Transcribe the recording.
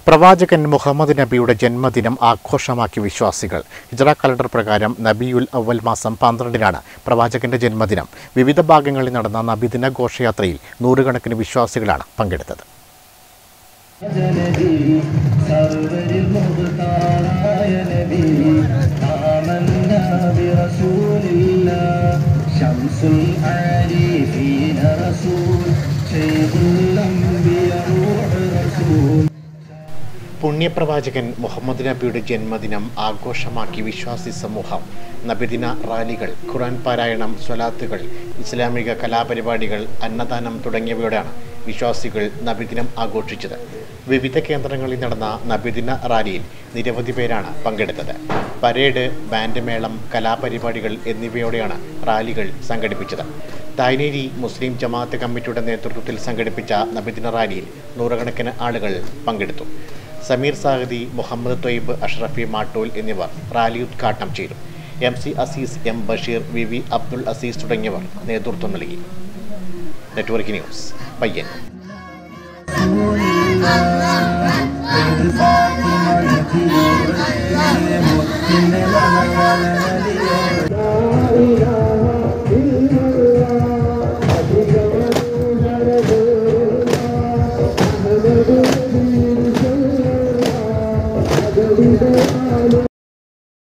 പ്രവാചകൻ മുഹമ്മദ് നബിയുടെ ജന്മദിനം ആഘോഷമാക്കി വിശ്വാസികൾ ഹിജറ കലണ്ടർ പ്രകാരം നബിയുൽ അവൽ മാസം പന്ത്രണ്ടിനാണ് പ്രവാചകന്റെ ജന്മദിനം വിവിധ ഭാഗങ്ങളിൽ നടന്ന നബിദിന ഘോഷയാത്രയിൽ നൂറുകണക്കിന് വിശ്വാസികളാണ് പങ്കെടുത്തത് നബി സർവരിൽ മുഖതാറായ നബി ആമന്ന ബിറസൂലില്ല ശംസുൽ ആരിഫീന റസൂൽ ശൈഖുൽ അംബിയ റൂഹ് റസൂൽ പുണ്യപ്രവാചകൻ മുഹമ്മദ് നബിയുടെ ജന്മദിനം ആഘോഷമാക്കി വിശ്വാസി സമൂഹം നബിദിന റാലികൾ ഖുറാൻ പാരായണം സ്വലാത്തുകൾ ഇസ്ലാമിക കലാപരിപാടികൾ അന്നദാനം തുടങ്ങിയവയോടെയാണ് വിശ്വാസികൾ നബിദിനം ആഘോഷിച്ചത് വിവിധ കേന്ദ്രങ്ങളിൽ നടന്ന നബിദിന റാലിയിൽ നിരവധി പേരാണ് പങ്കെടുത്തത് പരേഡ് ബാൻഡ് മേളം കലാപരിപാടികൾ എന്നിവയോടെയാണ് റാലികൾ സംഘടിപ്പിച്ചത് തായ്നേരി മുസ്ലിം ജമാഅത്ത് കമ്മിറ്റിയുടെ നേതൃത്വത്തിൽ സംഘടിപ്പിച്ച നബിദിന റാലിയിൽ നൂറുകണക്കിന് ആളുകൾ പങ്കെടുത്തു സമീർ സാഹിദി മുഹമ്മദ് തൊയ്ബ് അഷ്റഫി മാട്ടൂൽ എന്നിവർ റാലി ഉദ്ഘാടനം ചെയ്തു M C Azeez M Basheer V V Abdul Azeez തുടങ്ങിയവർ നേതൃത്വം നൽകി നെറ്റ്വർക്ക് ന്യൂസ് പയ്യൻ الفاتحة